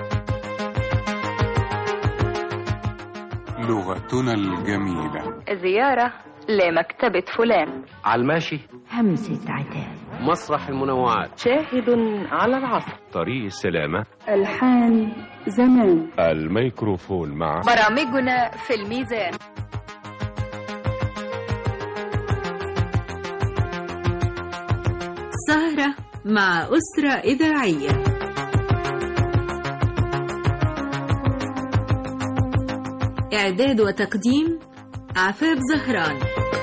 لغتنا الجميلة زيارة لمكتبة فلان على الماشي همسة عتاب مسرح المنوعات شاهد على العصر طريق السلامة ألحان زمان الميكروفون مع برامجنا في الميزان سهرة مع أسرة إذاعية إعداد وتقديم عفاف زهران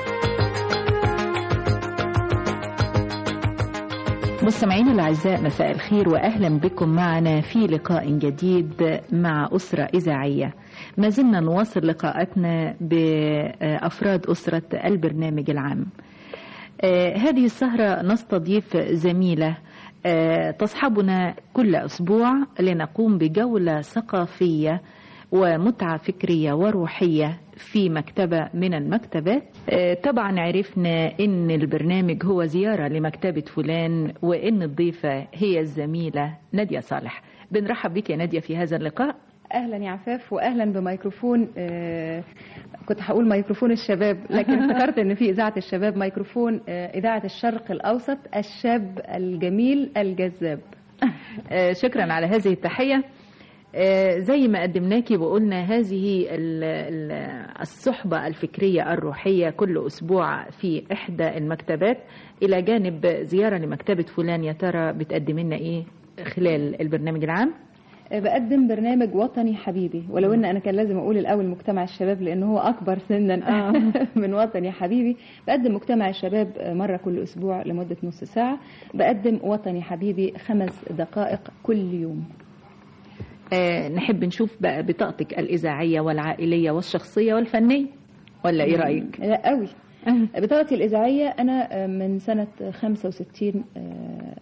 مستمعينا الأعزاء مساء الخير وأهلا بكم معنا في لقاء جديد مع أسرة إذاعية ما زلنا نواصل لقاءاتنا بأفراد أسرة البرنامج العام آه، هذه السهرة نستضيف زميلة آه، تصحبنا كل أسبوع لنقوم بجولة ثقافية ومتعة فكرية وروحية في مكتبة من المكتبات آه، طبعا عرفنا ان البرنامج هو زيارة لمكتبة فلان وان الضيفة هي الزميلة نادية صالح بنرحب بك يا نادية في هذا اللقاء اهلا يا عفاف واهلا بميكروفون آه كنت هقول ميكروفون الشباب لكن افتكرت ان في اذاعه الشباب ميكروفون آه اذاعه الشرق الاوسط الشاب الجميل الجذاب آه، شكرا على هذه التحية آه، زي ما قدمناكي وقلنا هذه ال- ال- الصحبة الفكرية الروحية كل أسبوع في إحدى المكتبات إلى جانب زيارة لمكتبة فلان يا ترى بتقدم لنا إيه خلال البرنامج العام آه بقدم برنامج وطني حبيبي ولو ان انا كان لازم اقول الاول مجتمع الشباب لان هو اكبر سنا من وطني حبيبي بقدم مجتمع الشباب آه، مره كل اسبوع لمده نص ساعه بقدم وطني حبيبي خمس دقائق كل يوم آه، نحب نشوف بقى بطاقتك الإذاعية والعائلية والشخصية والفنية ولا إيه رأيك؟ لا قوي بطاقتي الإذاعية أنا من سنة 65 آه،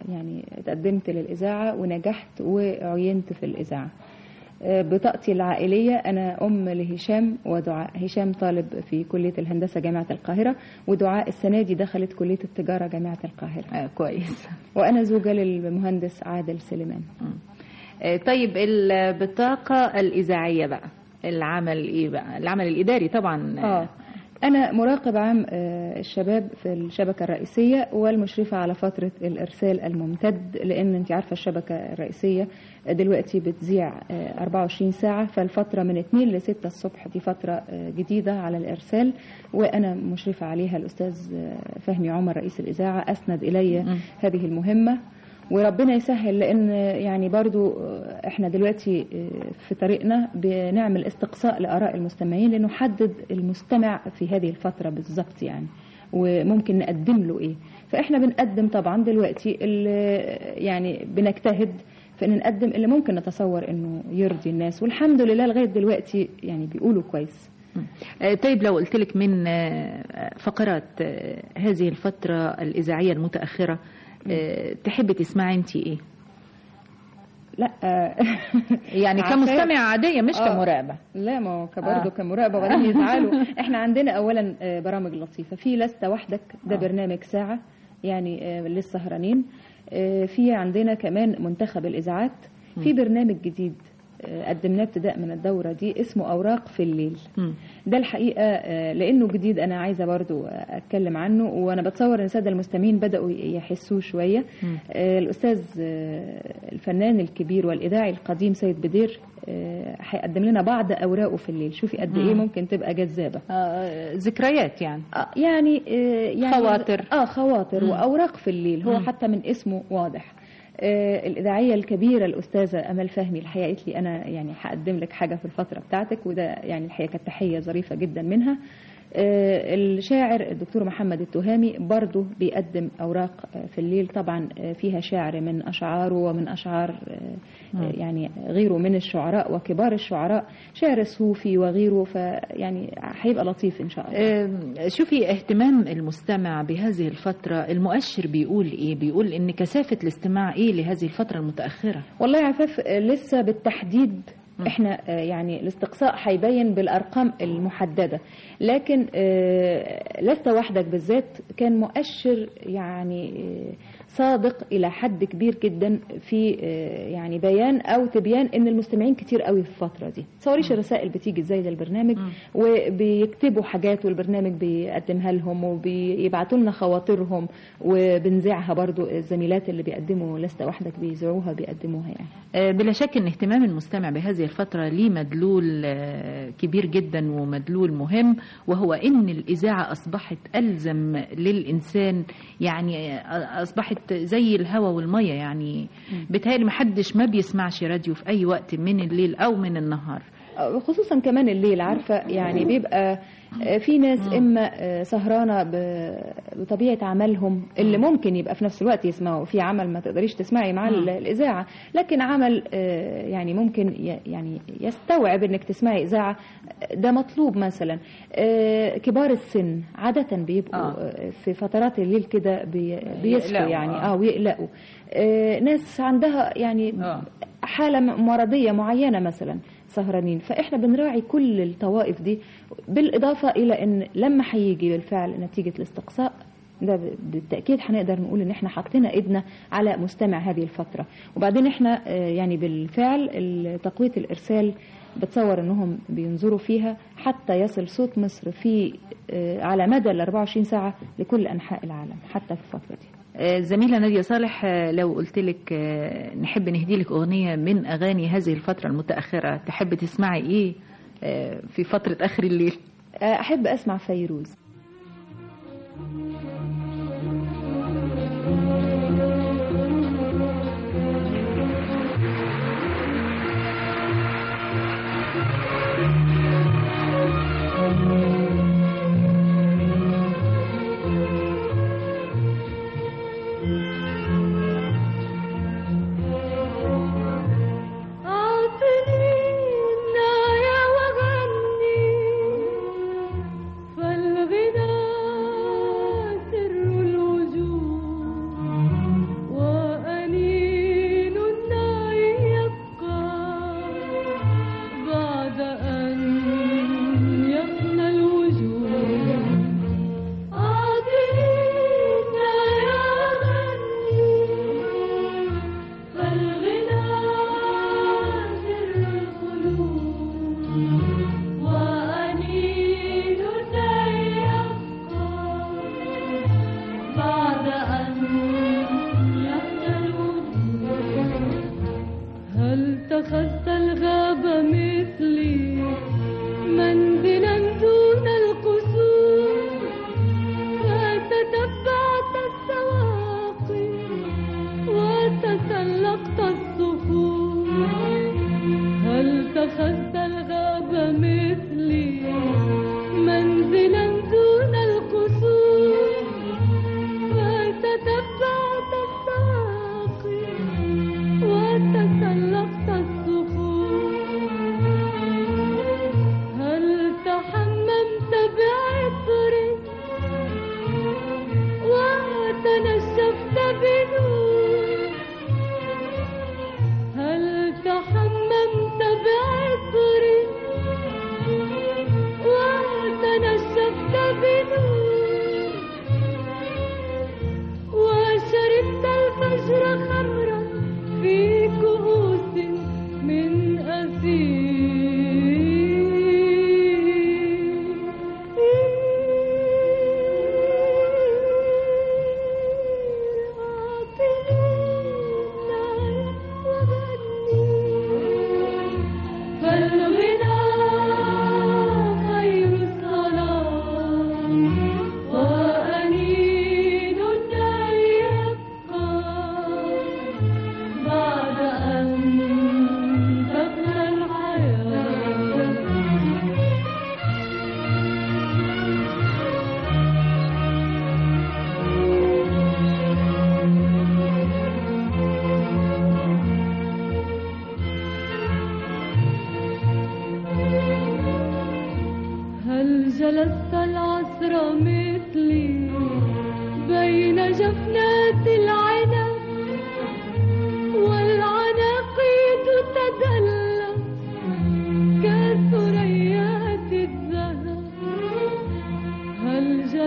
يعني اتقدمت للإذاعة ونجحت وعينت في الإذاعة آه، بطاقتي العائلية أنا أم لهشام ودعاء هشام طالب في كلية الهندسة جامعة القاهرة ودعاء السنة دي دخلت كلية التجارة جامعة القاهرة آه كويس وأنا زوجة للمهندس عادل سليمان آه، طيب البطاقة الإذاعية بقى العمل إيه بقى العمل الإداري طبعا آه. أنا مراقب عام آه، الشباب في الشبكة الرئيسية والمشرفة على فترة الإرسال الممتد لأن أنت عارفة الشبكة الرئيسية دلوقتي بتذيع آه، 24 ساعة فالفترة من 2 ل 6 الصبح دي فترة آه، جديدة على الإرسال وأنا مشرفة عليها الأستاذ آه، فهمي عمر رئيس الإذاعة أسند إلي هذه المهمة وربنا يسهل لان يعني برضو احنا دلوقتي في طريقنا بنعمل استقصاء لاراء المستمعين لنحدد المستمع في هذه الفتره بالظبط يعني وممكن نقدم له ايه فاحنا بنقدم طبعا دلوقتي اللي يعني بنجتهد في ان نقدم اللي ممكن نتصور انه يرضي الناس والحمد لله لغايه دلوقتي يعني بيقولوا كويس آه، طيب لو قلت لك من آه، فقرات آه، هذه الفترة الإذاعية المتأخرة آه، تحبي تسمعي انت ايه لا يعني عارفة- كمستمعة عادية مش آه. كمراقبة لا ما هو برضه آه. كمراقبه وبعدين يزعلوا احنا عندنا اولا آه، برامج لطيفه في لست وحدك ده آه. برنامج ساعه يعني آه، للسهرانين آه، في عندنا كمان منتخب الاذاعات في برنامج جديد آه، قدمناه ابتداء من الدوره دي اسمه اوراق في الليل ده الحقيقه آه، لانه جديد انا عايزه برضو آه، اتكلم عنه وانا بتصور ان الساده المستمعين بداوا يحسوه شويه آه، الاستاذ آه، الفنان الكبير والاذاعي القديم سيد بدير آه، هيقدم لنا بعض اوراقه في الليل شوفي قد ايه مم. ممكن تبقى جذابه آه، ذكريات يعني آه، يعني آه، يعني خواطر. اه خواطر مم. واوراق في الليل هو مم. حتى من اسمه واضح آه، الإذاعية الكبيرة الأستاذة أمل فهمي الحقيقة قالت لي أنا يعني هقدم لك حاجة في الفترة بتاعتك وده يعني الحقيقة كانت تحية ظريفة جدا منها آه، الشاعر الدكتور محمد التهامي برضه بيقدم أوراق آه، في الليل طبعا آه، فيها شعر من أشعاره ومن أشعار آه، آه، يعني غيره من الشعراء وكبار الشعراء شعر صوفي وغيره فيعني هيبقى لطيف إن شاء الله آم، شوفي اهتمام المستمع بهذه الفترة المؤشر بيقول ايه بيقول ان كثافة الاستماع ايه لهذه الفترة المتأخرة والله يا عفاف آه، لسه بالتحديد احنا آه، يعني الاستقصاء هيبين بالارقام المحدده لكن آه، لست وحدك بالذات كان مؤشر يعني آه، صادق الى حد كبير جدا في آه، يعني بيان او تبيان ان المستمعين كتير قوي في الفتره دي تصوريش الرسائل بتيجي ازاي للبرنامج وبيكتبوا حاجات والبرنامج بيقدمها لهم وبيبعتوا لنا خواطرهم وبنذيعها برضو الزميلات اللي بيقدموا لست وحدك بيذيعوها بيقدموها يعني آه، بلا شك ان اهتمام المستمع بهذه الفترة ليه مدلول آه، كبير جدا ومدلول مهم وهو ان الاذاعة اصبحت الزم للانسان يعني آه، اصبحت زي الهواء والمية يعني بتهيألي محدش ما بيسمعش راديو في اي وقت من الليل او من النهار خصوصا كمان الليل عارفة يعني بيبقى في ناس إما سهرانة ب- بطبيعة عملهم اللي ممكن يبقى في نفس الوقت يسمعوا في عمل ما تقدريش تسمعي معاه مم. الإذاعة لكن عمل آه، يعني ممكن ي- يعني يستوعب إنك تسمعي إذاعة ده مطلوب مثلا آه، كبار السن عادة بيبقوا آه. في فترات الليل كده بي- بيصحوا يقلقوا، يعني آه. اه ويقلقوا آه، ناس عندها يعني حالة م- مرضية معينة مثلا سهرانين فإحنا بنراعي كل الطوائف دي بالإضافة إلى أن لما هيجي بالفعل نتيجة الاستقصاء ده ب- بالتأكيد هنقدر نقول إن إحنا حطينا إيدنا على مستمع هذه الفترة وبعدين إحنا آه، يعني بالفعل ال- تقوية الإرسال بتصور إنهم بينظروا فيها حتى يصل صوت مصر في آه، على مدى ال 24 ساعة لكل أنحاء العالم حتى في الفترة دي آه، زميلة نادية صالح آه، لو قلت لك آه، نحب نهدي لك أغنية من أغاني هذه الفترة المتأخرة تحب تسمعي إيه آه، في فترة آخر الليل آه، أحب أسمع فيروز أعطني النار وغني فالغي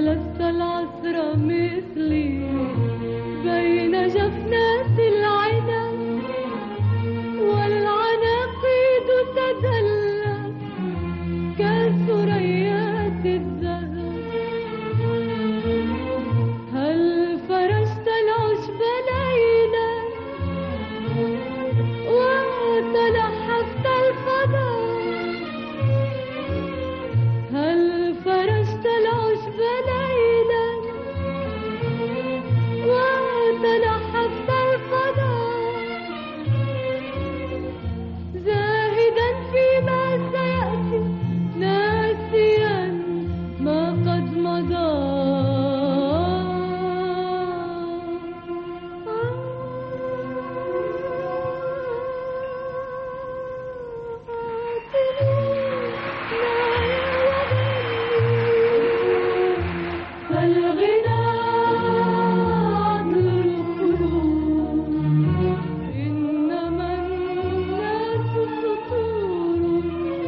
جلست العصر مثلي بين جفنات العنب والعناقيد تدلت كثريات الذهب هل فرشت العشب ليلا وتلحفت الفضاء هل فرشت العشب ليلا وتلحفت الفضاء زاهدا فيما سيأتي ناسيا ما قد مضى فالغنى عدل القلوب إنما الناس سطور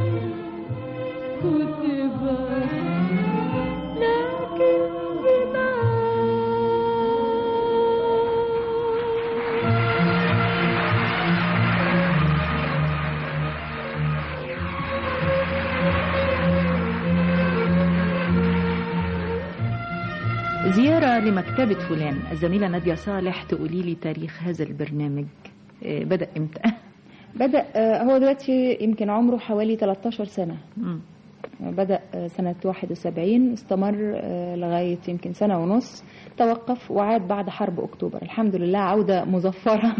كتبت لكن بما زيارة لمكتبة فلان الزميلة نادية صالح تقولي لي تاريخ هذا البرنامج آه، بدأ امتى؟ بدأ آه، هو دلوقتي يمكن عمره حوالي 13 سنة بدأ آه، سنة 71 استمر آه، لغاية يمكن سنة ونص توقف وعاد بعد حرب أكتوبر الحمد لله عودة مظفرة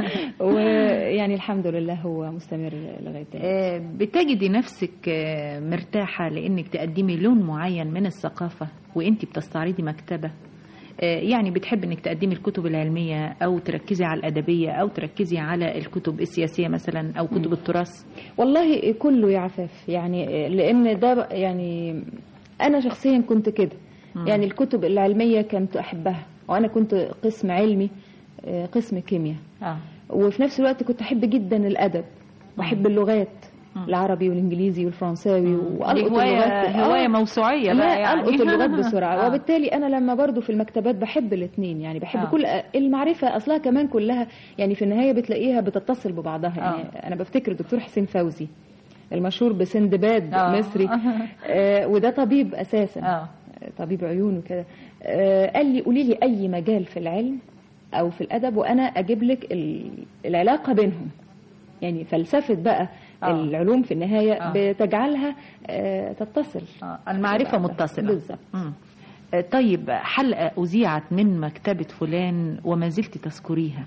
ويعني الحمد لله هو مستمر لغاية دلوقتي. آه، بتجدي نفسك آه، مرتاحة لأنك تقدمي لون معين من الثقافة وأنت بتستعرضي مكتبة آه، يعني بتحب انك تقدمي الكتب العلمية او تركزي على الادبية او تركزي على الكتب السياسية مثلا او كتب التراث والله كله يا عفاف يعني لان ده يعني انا شخصيا كنت كده مم. يعني الكتب العلميه كنت احبها وانا كنت قسم علمي آه، قسم كيمياء اه وفي نفس الوقت كنت احب جدا الادب واحب اللغات العربي والانجليزي والفرنساوي دي والقط هواية اللغات هواية موسوعية لا بقى يعني القط اللغات بسرعه آه. وبالتالي انا لما برضو في المكتبات بحب الاثنين يعني بحب آه. كل المعرفه اصلها كمان كلها يعني في النهايه بتلاقيها بتتصل ببعضها يعني انا بفتكر الدكتور حسين فوزي المشهور بسندباد آه. مصري آه وده طبيب اساسا آه. طبيب عيون وكده آه قال لي قولي لي اي مجال في العلم او في الادب وانا اجيب لك ال- العلاقه بينهم يعني فلسفه بقى آه. العلوم في النهايه آه. بتجعلها آه تتصل المعرفة متصلة بالظبط مم. آه، طيب حلقة أذيعت من مكتبة فلان وما زلت تذكريها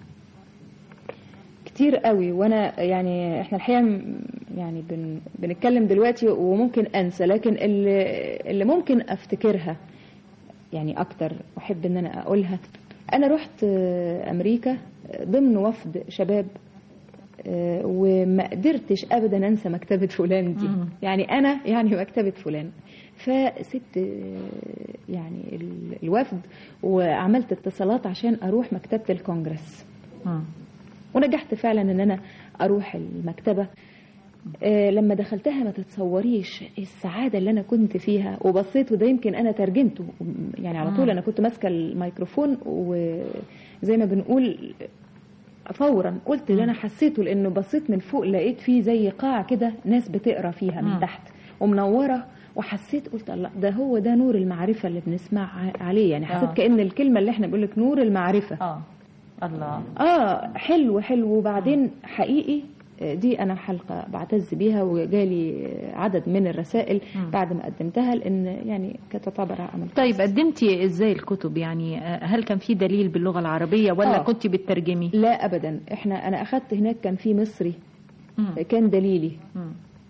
كتير قوي وانا يعني احنا الحقيقه م- يعني بن بنتكلم دلوقتي وممكن انسى لكن اللي اللي ممكن افتكرها يعني اكتر احب ان انا اقولها انا رحت آه، امريكا آه، ضمن وفد شباب آه، وما قدرتش ابدا انسى مكتبه فلان دي مم. يعني انا يعني مكتبه فلان فسبت آه، يعني ال- الوفد وعملت اتصالات عشان اروح مكتبه الكونجرس ونجحت فعلا ان انا اروح المكتبه آه، لما دخلتها ما تتصوريش السعاده اللي انا كنت فيها وبصيت وده يمكن انا ترجمته يعني على طول مم. انا كنت ماسكه الميكروفون وزي ما بنقول فورا قلت اللي انا حسيته لانه بصيت من فوق لقيت فيه زي قاع كده ناس بتقرا فيها من مم. تحت ومنوره وحسيت قلت الله ده هو ده نور المعرفه اللي بنسمع ع- عليه يعني حسيت آه. كأن الكلمه اللي احنا بنقول لك نور المعرفه اه الله اه حلو حلو وبعدين حقيقي آه، دي انا حلقه بعتز بيها وجالي آه، عدد من الرسائل مم. بعد ما قدمتها لان يعني كانت تعتبر عمل طيب قدمتي ازاي الكتب يعني آه، هل كان في دليل باللغة العربية ولا آه. كنت بتترجمي لا ابدا احنا انا اخدت هناك كان في مصري مم. كان دليلي مم.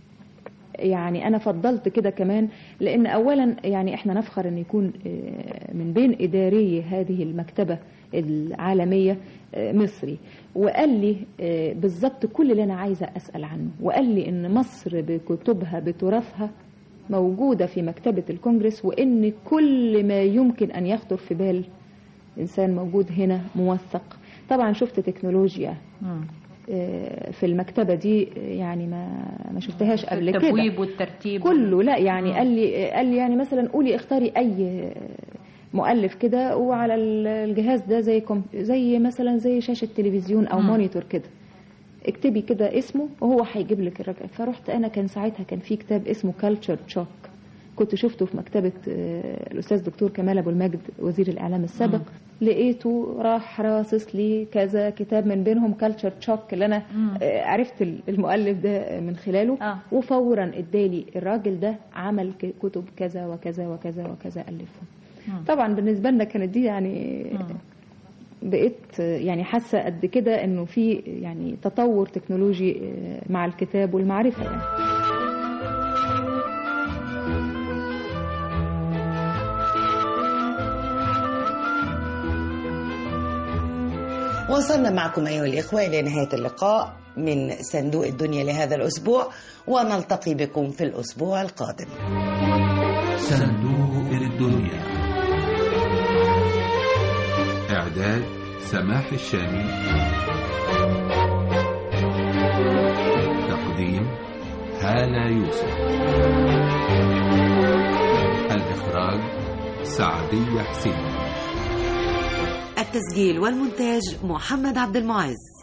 يعني انا فضلت كده كمان لان اولا يعني احنا نفخر ان يكون آه، من بين اداري هذه المكتبه العالميه آه، مصري وقال لي آه، بالظبط كل اللي انا عايزه اسال عنه وقال لي ان مصر بكتبها بتراثها موجوده في مكتبه الكونجرس وان كل ما يمكن ان يخطر في بال انسان موجود هنا موثق طبعا شفت تكنولوجيا مم. آه، في المكتبة دي آه، يعني ما ما شفتهاش قبل كده التبويب والترتيب كله لا يعني قال لي قال لي يعني مثلا قولي اختاري اي مؤلف كده وعلى ال- الجهاز ده زي كم... زي مثلا زي شاشه تلفزيون او مم. مونيتور كده اكتبي كده اسمه وهو هيجيب لك الرقم فرحت انا كان ساعتها كان في كتاب اسمه كالتشر تشوك كنت شفته في مكتبة آه، الأستاذ دكتور كمال أبو المجد وزير الإعلام السابق لقيته راح راصص لي كذا كتاب من بينهم كالتشر تشوك اللي أنا آه، عرفت ال- المؤلف ده من خلاله وفورا ادالي الراجل ده عمل ك- كتب كذا وكذا وكذا وكذا ألفهم طبعا بالنسبة لنا كانت دي يعني بقيت يعني حاسة قد كده انه في يعني تطور تكنولوجي آه، مع الكتاب والمعرفة يعني وصلنا معكم أيها الإخوة إلى نهاية اللقاء من صندوق الدنيا لهذا الأسبوع ونلتقي بكم في الأسبوع القادم صندوق الدنيا إعداد سماح الشامي تقديم هالة يوسف الإخراج سعدية حسين التسجيل والمونتاج محمد عبد المعز